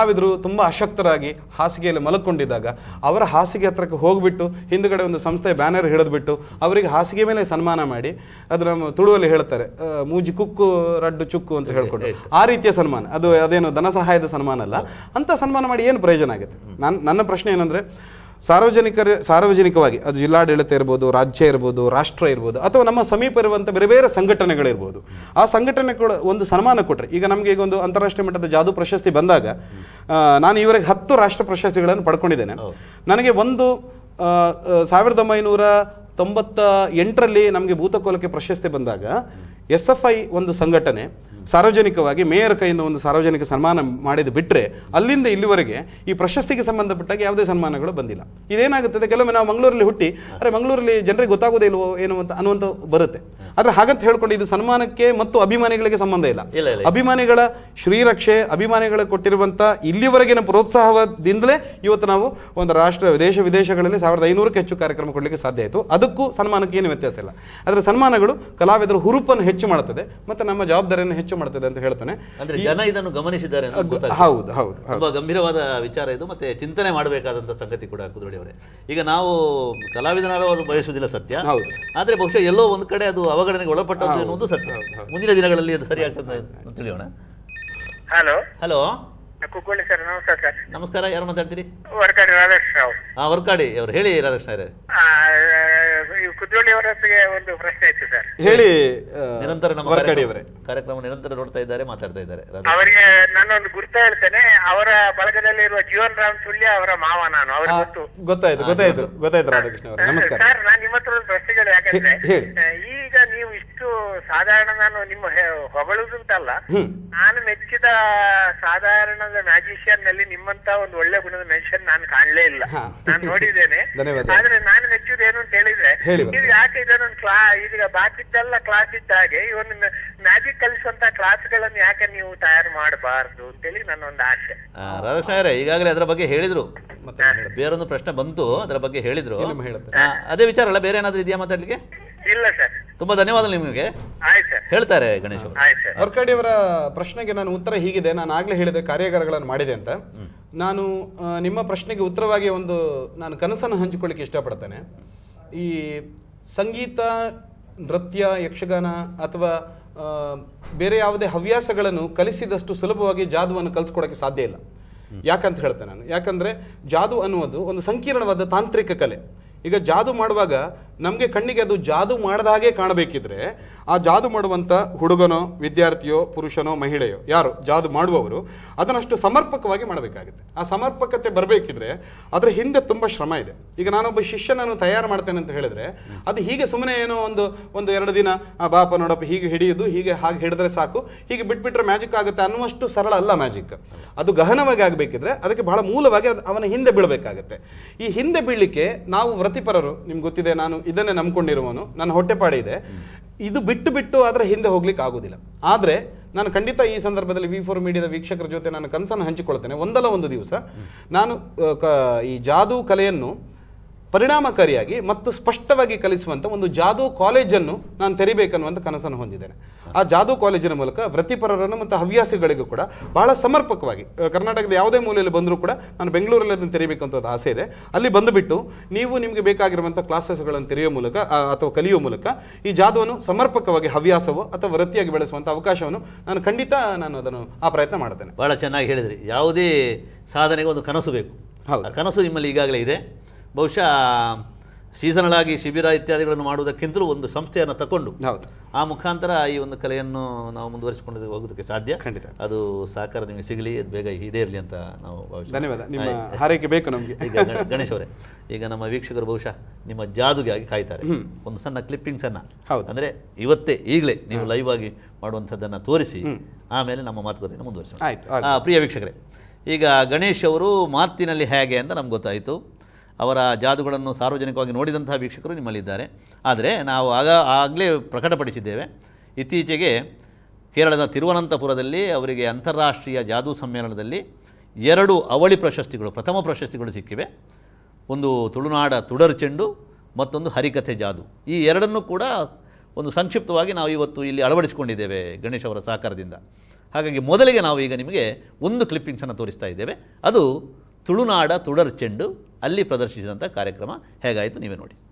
ಕಲಾವಿದರು ತುಂಬಾ ಅಶಕ್ತರಾಗಿ ಹಾಸಿಗೆಯಲ್ಲಿ ಮಲಕೊಂಡಿದ್ದಾಗ ಅವರ ಹಾಸಿಗೆ ಹತ್ರಕ್ಕೆ ಹೋಗ್ಬಿಟ್ಟು ಹಿಂದುಗಡೆ ಒಂದು ಸಂಸ್ಥೆ ಬ್ಯಾನರ್ ಹಿಡಿದ್ಬಿಟ್ಟು ಅವರಿಗೆ ಹಾಸಿಗೆ ಮೇಲೆ ಸನ್ಮಾನ ಮಾಡಿ ಅದು ನಮ್ಮ ತುಳುವಲ್ಲಿ ಹೇಳ್ತಾರೆ ಆ, ಮೂಜಿ ಕುಕ್ಕು ರಡ್ಡು ಚುಕ್ಕು ಅಂತ ಹೇಳ್ಕೊಂಡು ಆ ರೀತಿಯ ಸನ್ಮಾನ ಅದು ಅದೇನು ಧನ ಸಹಾಯದ ಸನ್ಮಾನ ಅಲ್ಲ ಅಂತ ಸನ್ಮಾನ ಮಾಡಿ ಏನು ಪ್ರಯೋಜನ ಆಗುತ್ತೆ ನನ್ನ ನನ್ನ ಪ್ರಶ್ನೆ ಏನಂದ್ರೆ ಸಾರ್ವಜನಿಕರ ಸಾರ್ವಜನಿಕವಾಗಿ ಅದು ಜಿಲ್ಲಾಡಳಿತ ಇರ್ಬೋದು ರಾಜ್ಯ ಇರ್ಬೋದು ರಾಷ್ಟ್ರ ಇರ್ಬೋದು ಅಥವಾ ನಮ್ಮ ಸಮೀಪ ಇರುವಂಥ ಬೇರೆ ಬೇರೆ ಸಂಘಟನೆಗಳಿರ್ಬೋದು ಆ ಸಂಘಟನೆಗಳು ಒಂದು ಸನ್ಮಾನ ಕೊಟ್ಟರೆ ಈಗ ನಮಗೆ ಈಗ ಒಂದು ಅಂತಾರಾಷ್ಟ್ರೀಯ ಮಟ್ಟದ ಜಾದು ಪ್ರಶಸ್ತಿ ಬಂದಾಗ ಆ, ನಾನು ಇವರಿಗೆ ಹತ್ತು ರಾಷ್ಟ್ರ ಪ್ರಶಸ್ತಿಗಳನ್ನು ಪಡ್ಕೊಂಡಿದ್ದೇನೆ ನನಗೆ ಒಂದು ಆ, ಆ, ಸಾವಿರದ ಒಂಬೈನೂರ ತೊಂಬತ್ತ ಎಂಟರಲ್ಲಿ ನಮಗೆ ಭೂತಕೋಲಕ್ಕೆ ಪ್ರಶಸ್ತಿ ಬಂದಾಗ ಎಸ್ ಎಫ್ ಐ ಒಂದು ಸಂಘಟನೆ ಸಾರ್ವಜನಿಕವಾಗಿ ಮೇಯರ್ ಕೈಯಿಂದ ಒಂದು ಸಾರ್ವಜನಿಕ ಸನ್ಮಾನ ಮಾಡಿದ ಬಿಟ್ಟರೆ ಅಲ್ಲಿಂದ ಇಲ್ಲಿವರೆಗೆ ಈ ಪ್ರಶಸ್ತಿಗೆ ಸಂಬಂಧಪಟ್ಟಾಗ ಯಾವುದೇ ಸನ್ಮಾನಗಳು ಬಂದಿಲ್ಲ ಇದೇನಾಗುತ್ತದೆ ಕೆಲವೊಮ್ಮೆ ನಾವು ಮಂಗಳೂರಲ್ಲಿ ಹುಟ್ಟಿ ಅರೆ ಮಂಗಳೂರಲ್ಲಿ ಜನರಿಗೆ ಗೊತ್ತಾಗೋದೇ ಇಲ್ವೋ ಏನು ಅಂತ ಅನ್ನುವಂಥ ಬರುತ್ತೆ ಆದ್ರೆ ಹಾಗಂತ ಹೇಳ್ಕೊಂಡು ಇದು ಸನ್ಮಾನಕ್ಕೆ ಮತ್ತು ಅಭಿಮಾನಿಗಳಿಗೆ ಸಂಬಂಧ ಇಲ್ಲ ಇಲ್ಲ, ಇಲ್ಲ. ಅಭಿಮಾನಿಗಳ ಶ್ರೀರಕ್ಷೆ ಅಭಿಮಾನಿಗಳು ಕೊಟ್ಟಿರುವಂತ ಇಲ್ಲಿವರೆಗಿನ ಪ್ರೋತ್ಸಾಹದಿಂದಲೇ ಇವತ್ತು ನಾವು ಒಂದು ರಾಷ್ಟ್ರ ದೇಶ ವಿದೇಶಗಳಲ್ಲಿ ಸಾವಿರದ ಐನೂರಕ್ಕೆ ಹೆಚ್ಚು ಕಾರ್ಯಕ್ರಮ ಕೊಡಲಿಕ್ಕೆ ಸಾಧ್ಯ ಆಯಿತು ಅದಕ್ಕೂ ಸನ್ಮಾನಕ್ಕೆ ಏನು ವ್ಯತ್ಯಾಸ ಇಲ್ಲ ಆದರೆ ಸನ್ಮಾನಗಳು ಕಲಾವಿದರ ಹುರುಪನ್ನು ಹೆಚ್ಚು ಮಾಡುತ್ತದೆ ಮತ್ತೆ ನಮ್ಮ ಜವಾಬ್ದಾರಿಯನ್ನು ಹೆಚ್ಚು ಮಾಡುತ್ತದೆ ಅಂತ ಹೇಳ್ತಾನೆ ಅಂದ್ರೆ ಜನ ಇದನ್ನು ಗಮನಿಸಿದ್ದಾರೆ ಅಂತ ಗೊತ್ತಾಗ್ತದೆ. ಹೌದು ಹೌದು ಹೌದು ತುಂಬಾ ಗಂಭೀರವಾದ ವಿಚಾರ ಇದು ಮತ್ತೆ ಚಿಂತನೆ ಮಾಡಬೇಕಾದಂತ ಸಂಗತಿ ಕೂಡ ಕುದುರಳಿ ಅವರೇ ಈಗ ನಾವು ಕಲಾವಿದನಾದವರು ಬಯಸುವುದಿಲ್ಲ ಸತ್ಯ ಹೌದು. ಆದ್ರೆ ಬಹುಶಃ ಎಲ್ಲೋ ಒಂದ್ ಕಡೆ ಅದು ಅವಗಣನೆಗೆ ಒಳಪಟ್ಟದ್ದು ಎನ್ನುವುದು ಸತ್ಯ ಮುಂದಿನ ದಿನಗಳಲ್ಲಿ ಅದು ಸರಿಯಾಗ್ತದೆ ಅಂತ ತಿಳಿಯೋಣ ಹಲೋ ಹಲೋ ಕುಕ್ಕೋಳಿ ಸರ್ ನಮಸ್ಕಾರ ಸರ್ ನಮಸ್ಕಾರ ಯಾರು ಮಾತಾಡ್ತೀರಿ ಹೊರಗಡೆ ರಾಧೇಶ್ ರಾವ್ ಆ ವರ್ಕಾಡಿ ಅವ್ರು ಹೇಳಿ ರಾಧಾಕೃಷ್ಣ ಅವರೇ ಆ, ಈ ಕುದ್ರೋಳಿ ಅವರ ಹತ್ತಿಗೆ ಒಂದು ಪ್ರಶ್ನೆ ಇತ್ತು ಸರ್ ಹೇಳಿ ಆ, ನಿರಂತರ ನಮ್ಮ ವರ್ಕಡಿ ಕಾರ್ಯಕ್ರಮ- ಅವರೇ ಕಾರ್ಯಕ್ರಮ ನಿರಂತರ ನೋಡ್ತಾ ಇದ್ದಾರೆ ಮಾತಾಡ್ತಾ ಇದ್ದಾರೆ ರಾಧಾ. ಅವರಿಗೆ ನಾನೊಂದು ಗುರ್ತ ಹೇಳ್ತೇನೆ ಅವರ ಬಳಗದಲ್ಲಿ ಇರುವ ಜೀವನ್ ರಾಮ್ ತುಲ್ಯ ಅವರ ಮಾವ ನಾನು ಅವ್ರಿಗೆ ಆ, ಗೊತ್ತು ಗೊತ್ತಾಯ್ತು ಗೊತ್ತಾಯ್ತು ಗೊತ್ತಾಯ್ತು ರಾಧಾಕೃಷ್ಣ ಅವರೇ ನಮಸ್ಕಾರ ಸರ್ ನಾನು ನಿಮ್ಮ ಹತ್ರ ಒಂದು ಪ್ರಶ್ನೆಗಳು ಯಾಕಂದ್ರೆ ಹೇ- ಹೇಳಿ. ಆ, ಈಗ ನೀವು ಇಷ್ಟು ಸಾಧಾರಣ ನಾನು ನಿಮ್ಮ ಹೆ- ಹೊಗಳುದುಂಟಲ್ಲ ಹ್ಮ್. ನಾನು ಮೆಚ್ಚಿದ ಸಾಧಾರಣದ ಮ್ಯಾಜಿಷಿಯನ್ ನಲ್ಲಿ ನಿಮ್ಮಂತ ಒಂದು ಒಳ್ಳೆ ಗುಣದ ಮೆನ್ಷನ್ ನಾನು ಕಾಣಲೇ ಇಲ್ಲ ಹಾ. ನಾನು ನೋಡಿದ್ದೇನೆ ಧನ್ಯವಾದ. ಆದ್ರೆ ನಾನು ಮೆಚ್ಚುದು ಏನು ಅಂತ ಹೇಳಿದ್ರೆ ಹೇಳಿ ಬನ್ನಿ. ಇದು ಯಾಕೆ ಇದನ್ನೊಂದು ಕ್ಲಾ ಈಗ ಬಾಕಿದ್ದೆಲ್ಲ ಕ್ಲಾಸ್ ಇದ್ದ ಹಾಗೆ ಈ ಒಂದು ಮ್ಯಾಜಿಕ್ ಕಲಿಸುವಂತ ಕ್ಲಾಸ್ಗಳನ್ನು ಯಾಕೆ ನೀವು ತಯಾರು ಮಾಡಬಾರ್ದು ಅಂತೇಳಿ ನನ್ನ ಒಂದು ಆಸೆ ಆ, ರಾಧಾಕೃಷ್ಣ ಅವರೇ ಈಗಾಗಲೇ ಅದರ ಬಗ್ಗೆ ಹೇಳಿದ್ರು ಮತ್ತೆ ಹೇಳಿ. ಬೇರೊಂದು ಪ್ರಶ್ನೆ ಬಂತು ಅದರ ಬಗ್ಗೆ ಹೇಳಿದ್ರು ಇನ್ನೊಮ್ಮೆ ಹೇಳುತ್ತೆ. ಆ, ಅದೇ ವಿಚಾರ ಅಲ್ಲ ಬೇರೆ ಏನಾದ್ರೂ ಇದೆಯಾ ಮಾತಾಡ್ಲಿಕ್ಕೆ ಇಲ್ಲ ಸರ್ ತುಂಬಾ ಧನ್ಯವಾದ ನಿಮಗೆ ಆಯ್ತು ಸರ್ ಹೇಳ್ತಾರೆ ಗಣೇಶ್ ಅವರು ಆಯ್ತು ಸರ್ ವರ್ಕಾಡಿ ಅವರ ಪ್ರಶ್ನೆಗೆ ನಾನು ಉತ್ತರ ಹೀಗಿದೆ ನಾನು ಆಗ್ಲೇ ಹೇಳಿದೆ ಕಾರ್ಯಾಗಾರಗಳನ್ನು ಮಾಡಿದೆ ಅಂತ ನಾನು ಆ, ನಿಮ್ಮ ಪ್ರಶ್ನೆಗೆ ಉತ್ತರವಾಗಿ ಒಂದು ನಾನು ಕನಸನ್ನು ಹಂಚಿಕೊಳ್ಳಿಕ್ಕೆ ಇಷ್ಟಪಡ್ತೇನೆ ಈ ಸಂಗೀತ ನೃತ್ಯ ಯಕ್ಷಗಾನ ಅಥವಾ ಆ, ಬೇರೆ ಯಾವುದೇ ಹವ್ಯಾಸಗಳನ್ನು ಕಲಿಸಿದಷ್ಟು ಸುಲಭವಾಗಿ ಜಾದುವನ್ನು ಕಲಿಸ್ಕೊಡಕ್ಕೆ ಸಾಧ್ಯ ಇಲ್ಲ ಯಾಕಂತ ಹೇಳ್ತೇನೆ ನಾನು ಯಾಕಂದ್ರೆ ಜಾದು ಅನ್ನುವುದು ಒಂದು ಸಂಕೀರ್ಣವಾದ ತಾಂತ್ರಿಕ ಕಲೆ ಈಗ ಜಾದು ಮಾಡುವಾಗ ನಮಗೆ ಕಣ್ಣಿಗೆ ಅದು ಜಾದು ಮಾಡದ ಹಾಗೆ ಕಾಣಬೇಕಿದ್ರೆ ಆ ಜಾದು ಮಾಡುವಂತ ಹುಡುಗನೋ ವಿದ್ಯಾರ್ಥಿಯೋ ಪುರುಷನೋ ಮಹಿಳೆಯೋ ಯಾರು ಜಾದು ಮಾಡುವವರು ಅದನ್ನಷ್ಟು ಸಮರ್ಪಕವಾಗಿ ಮಾಡಬೇಕಾಗುತ್ತೆ ಆ ಸಮರ್ಪಕತೆ ಬರಬೇಕಿದ್ರೆ ಅದರ ಹಿಂದೆ ತುಂಬ ಶ್ರಮ ಇದೆ ಈಗ ನಾನೊಬ್ಬ ಶಿಷ್ಯನನ್ನು ತಯಾರು ಮಾಡ್ತೇನೆ ಅಂತ ಹೇಳಿದ್ರೆ ಅದು ಹೀಗೆ ಸುಮ್ಮನೆ ಏನೋ ಒಂದು ಒಂದು ಎರಡು ದಿನ ಆ ಬಾಪ ನೋಡಪ್ಪ ಹೀಗೆ ಹಿಡಿಯುದು ಹೀಗೆ ಹಾಗೆ ಹಿಡಿದ್ರೆ ಸಾಕು ಹೀಗೆ ಬಿಟ್ಬಿಟ್ರೆ ಮ್ಯಾಜಿಕ್ ಆಗುತ್ತೆ ಅನ್ನುವಷ್ಟು ಸರಳ ಅಲ್ಲ ಮ್ಯಾಜಿಕ್ ಅದು ಗಹನವಾಗಿ ಆಗಬೇಕಿದ್ರೆ ಅದಕ್ಕೆ ಬಹಳ ಮೂಲವಾಗಿ ಅದು ಅವನ ಹಿಂದೆ ಬೀಳಬೇಕಾಗುತ್ತೆ ಈ ಹಿಂದೆ ಬೀಳಲಿಕ್ಕೆ ನಾವು ವೃತ್ತಿಪರರು ನಿಮ್ಗೆ ಗೊತ್ತಿದೆ ನಾನು ಇದನ್ನೇ ನಂಬ್ಕೊಂಡಿರುವವನು ನನ್ನ ಹೊಟ್ಟೆಪಾಡಿ ಇದೆ ಇದು ಬಿಟ್ಟು ಬಿಟ್ಟು ಅದರ ಹಿಂದೆ ಹೋಗ್ಲಿಕ್ಕೆ ಆಗುದಿಲ್ಲ ಆದ್ರೆ ನಾನು ಖಂಡಿತ ಈ ಸಂದರ್ಭದಲ್ಲಿ ವಿ ಫೋರ್ ಮೀಡಿಯಾದ ವೀಕ್ಷಕರ ಜೊತೆ ನಾನು ಕನಸನ್ನು ಹಂಚಿಕೊಳ್ತೇನೆ ಒಂದಲ್ಲ ಒಂದು ದಿವಸ ನಾನು ಆ, ಕ- ಈ ಜಾದೂ ಕಲೆಯನ್ನು ಪರಿಣಾಮಕಾರಿಯಾಗಿ ಮತ್ತು ಸ್ಪಷ್ಟವಾಗಿ ಕಲಿಸುವಂತ ಒಂದು ಜಾದೂ ಕಾಲೇಜನ್ನು ನಾನು ತೆರಿಬೇಕನ್ನುವಂತ ಕನಸನ್ನು ಹೊಂದಿದ್ದೇನೆ ಆ ಜಾದೂ ಕಾಲೇಜಿನ ಮೂಲಕ ವೃತ್ತಿಪರರನ್ನು ಮತ್ತು ಹವ್ಯಾಸಿಗಳಿಗೂ ಕೂಡ ಬಹಳ ಸಮರ್ಪಕವಾಗಿ ಆ, ಕರ್ನಾಟಕದ ಯಾವುದೇ ಮೂಲೆಯಲ್ಲಿ ಬಂದರೂ ಕೂಡ ನಾನು ಬೆಂಗಳೂರಲ್ಲಿ ಅದನ್ನು ತೆರಿಬೇಕು ಅಂತ ಒಂದು ಆಸೆ ಇದೆ ಅಲ್ಲಿ ಬಂದುಬಿಟ್ಟು ನೀವು ನಿಮಗೆ ಬೇಕಾಗಿರುವಂಥ ಕ್ಲಾಸಸ್ಗಳನ್ನು ತೆರೆಯುವ ಮೂಲಕ ಆ, ಅಥವಾ ಕಲಿಯುವ ಮೂಲಕ ಈ ಜಾದುವನ್ನು ಸಮರ್ಪಕವಾಗಿ ಹವ್ಯಾಸವೋ ಅಥವಾ ವೃತ್ತಿಯಾಗಿ ಬೆಳೆಸುವಂಥ ಅವಕಾಶವನ್ನು ನಾನು ಖಂಡಿತ ನಾನು ಅದನ್ನು ಆ ಪ್ರಯತ್ನ ಮಾಡ್ತೇನೆ ಬಹಳ ಚೆನ್ನಾಗಿ ಹೇಳಿದ್ರಿ ಯಾವುದೇ ಸಾಧನೆಗೆ ಒಂದು ಕನಸು ಬೇಕು ಹೌದು. ಆ ಕನಸು ನಿಮ್ಮಲ್ಲಿ ಈಗಾಗಲೇ ಇದೆ ಬಹುಶಃ ಸೀಸನಲ್ ಆಗಿ ಶಿಬಿರ ಇತ್ಯಾದಿಗಳನ್ನು ಮಾಡುವುದಕ್ಕಿಂತಲೂ ಒಂದು ಸಂಸ್ಥೆಯನ್ನು ತಕೊಂಡು ಹೌದು ಆ ಮುಖಾಂತರ ಈ ಒಂದು ಕಲೆಯನ್ನು ನಾವು ಮುಂದುವರಿಸಿಕೊಂಡು ಹೋಗೋದಕ್ಕೆ ಸಾಧ್ಯ ಖಂಡಿತ. ಅದು ಸಹಕಾರ ನಿಮಗೆ ಸಿಗಲಿ ಅದು ಬೇಗ ಈಡೇರಲಿ ಅಂತ ನಾವು ಭಾವಿಸ್ತೇವೆ. ಧನ್ಯವಾದ ನಿಮ್ಮ ಆಯ್ತು. ಹಾರೈಕೆ ಬೇಕು ನಮಗೆ ಈಗ ಗ- ಗಣೇಶ್ ಅವರೇ ಈಗ ನಮ್ಮ ವೀಕ್ಷಕರು ಬಹುಶಃ ನಿಮ್ಮ ಜಾದುಗಾಗಿ ಕಾಯ್ತಾರೆ ಒಂದು ಸಣ್ಣ ಕ್ಲಿಪ್ಪಿಂಗ್ಸ್ ಅನ್ನ ಹೌದು. ಅಂದ್ರೆ ಇವತ್ತೇ ಈಗಲೇ ನೀವು ಲೈವ್ ಆಗಿ ಮಾಡುವಂಥದ್ದನ್ನ ತೋರಿಸಿ ಆಮೇಲೆ ನಮ್ಮ ಮಾತುಕತೆಯನ್ನು ಮುಂದುವರಿಸೋಣ ಆಯ್ತು, ಆಗ್ಲಿ. ಆ, ಪ್ರಿಯ ವೀಕ್ಷಕರೇ ಈಗ ಗಣೇಶ್ ಅವರು ಮಾತಿನಲ್ಲಿ ಹೇಗೆ ಅಂತ ನಮ್ಗೆ ಗೊತ್ತಾಯಿತು ಅವರ ಜಾದುಗಳನ್ನು ಸಾರ್ವಜನಿಕವಾಗಿ ನೋಡಿದಂತಹ ವೀಕ್ಷಕರು ನಿಮ್ಮಲ್ಲಿದ್ದಾರೆ ಆದರೆ ನಾವು ಆಗ ಆಗಲೇ ಪ್ರಕಟಪಡಿಸಿದ್ದೇವೆ ಇತ್ತೀಚೆಗೆ ಕೇರಳದ ತಿರುವನಂತಪುರದಲ್ಲಿ ಅವರಿಗೆ ಅಂತಾರಾಷ್ಟ್ರೀಯ ಜಾದೂ ಸಮ್ಮೇಳನದಲ್ಲಿ ಎರಡು ಅವಳಿ ಪ್ರಶಸ್ತಿಗಳು ಪ್ರಥಮ ಪ್ರಶಸ್ತಿಗಳು ಸಿಕ್ಕಿವೆ ಒಂದು ತುಳುನಾಡ ತುಡರ್ ಚೆಂಡು ಮತ್ತೊಂದು ಹರಿಕಥೆ ಜಾದು ಈ ಎರಡನ್ನೂ ಕೂಡ ಒಂದು ಸಂಕ್ಷಿಪ್ತವಾಗಿ ನಾವು ಇವತ್ತು ಇಲ್ಲಿ ಅಳವಡಿಸಿಕೊಂಡಿದ್ದೇವೆ ಗಣೇಶ್ ಅವರ ಸಹಕಾರದಿಂದ ಹಾಗಾಗಿ ಮೊದಲಿಗೆ ನಾವು ಈಗ ನಿಮಗೆ ಒಂದು ಕ್ಲಿಪ್ಪಿಂಗ್ಸನ್ನು ತೋರಿಸ್ತಾ ಇದ್ದೇವೆ ಅದು ತುಳುನಾಡ ತುಡರ್ ಚೆಂಡು ಅಲ್ಲಿ ಪ್ರದರ್ಶಿಸಿದಂಥ ಕಾರ್ಯಕ್ರಮ ಹೇಗಾಯಿತು ನೀವೇ ನೋಡಿ